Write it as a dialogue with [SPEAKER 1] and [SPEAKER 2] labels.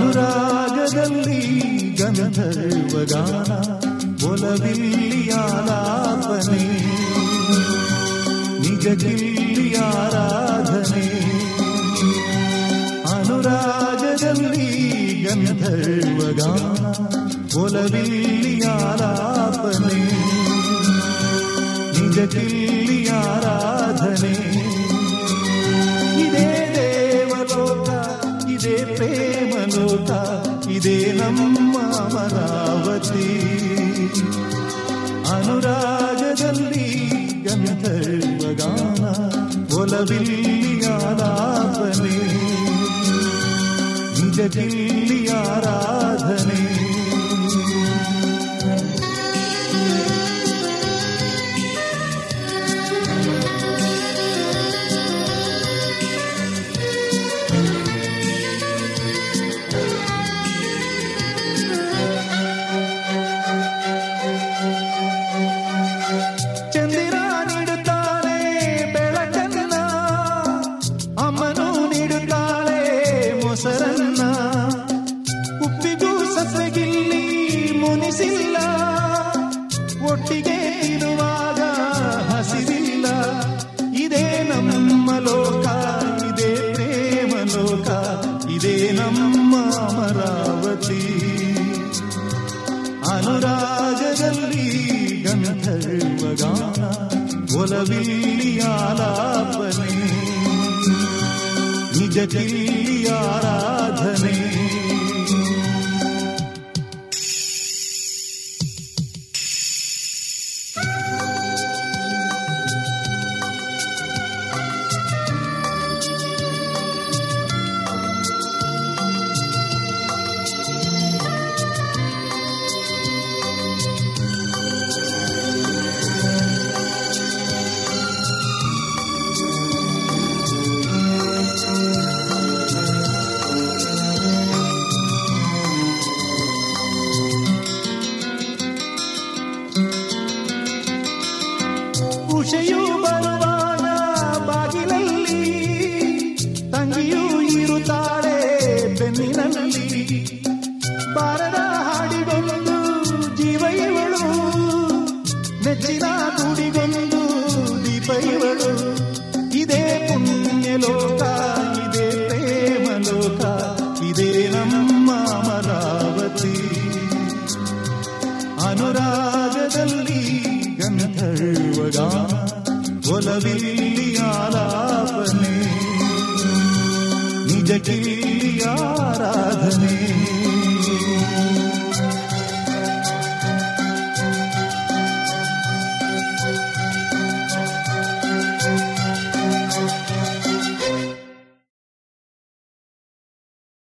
[SPEAKER 1] ಅನುರಾಗದಲ್ಲಿ ಗಂಧರ್ವಗಾನ ಒಲವಿಲ್ಲಿಯಾಲಾಪನೆ ನಿಜ ಗಿಲ್ಲಿ ಆರಾಧನೆ ಅನುರಾಗದಲ್ಲಿ ಗಂಧರ್ವಗಾನ ಒಲವಿಲ್ಲಿಯಾಲಾಪನೆ ನಿಜ ಗಿಲ್ಲಿ ಆರಾಧನೆ ಇದೇ ದೇವಲೋಕ ಇದೇ ಪ್ರೇಮಲೋಕ ಇದೇ ನಮ್ಮ ಅಮರಾವತಿ ಅನುರಾಗದಲ್ಲಿ ಗಂಧರ್ವಗಾನ ಒಲವಿಲ್ಲಿಯಾಲಾಪನೆ ನಿಜ ಗಿಲ್ಲಿ ಆರಾಧನೆ ಚಂದಿರ ನೀಡುತ್ತಾಳೆ ಬೆಳಕನ್ನ ಅಮ್ಮನು ನೀಡುತ್ತಾಳೆ ಮೊಸರನ್ನ ಉಪ್ಪಿಗೂ ಸಸಗಿಲ್ಲಿ ಮುನಿಸಿಲ್ಲ ಒಟ್ಟಿಗೆ ಇರುವಾಗ ಹಸಿರಿಲ್ಲ ಇದೇ ನಮ್ಮ ಲೋಕ ಇದೇ ಪ್ರೇಮ ಲೋಕ ಇದೇ ನಮ್ಮ ಅಮರಾವತಿ ಅನುರಾಗದಲ್ಲಿ ಗಂಧರ್ವಗಾನ ಒಲವಿಲ್ಲಿ ಆಲಾಪನೆ ನಿಜ ಗಿಲ್ಲಿ ಆರಾಧನೆ ಉಷೆಯು ಬರುವಾಗ ಬಾಗಿಲಲ್ಲಿ ತಂಗಿಯೂ ಇರುತ್ತಾಳೆ ಬೆನ್ನಿನಲ್ಲಿ ಬಾರದ ಹಾಡಿಗೊಂದು ಜೀವ ಇವಳು ನೆಚ್ಚಿನ ನುಡಿಗೊಂದು ದೀಪ ಇವಳು ಇದೇ ಪುಣ್ಯ ಲೋಕ ಇದೇ ಪ್ರೇಮ ಲೋಕ ಇದೇ ನಮ್ಮ ಅಮರಾವತಿ ಅನುರಾಗದಲ್ಲಿ ಗಂಧರ್ವಗಾನ ಒಲವಿಲ್ಲಿ ಆಲಾಪನೆ ನಿಜ ಕಿಲ್ಲಿ ಆರಾಧನೆ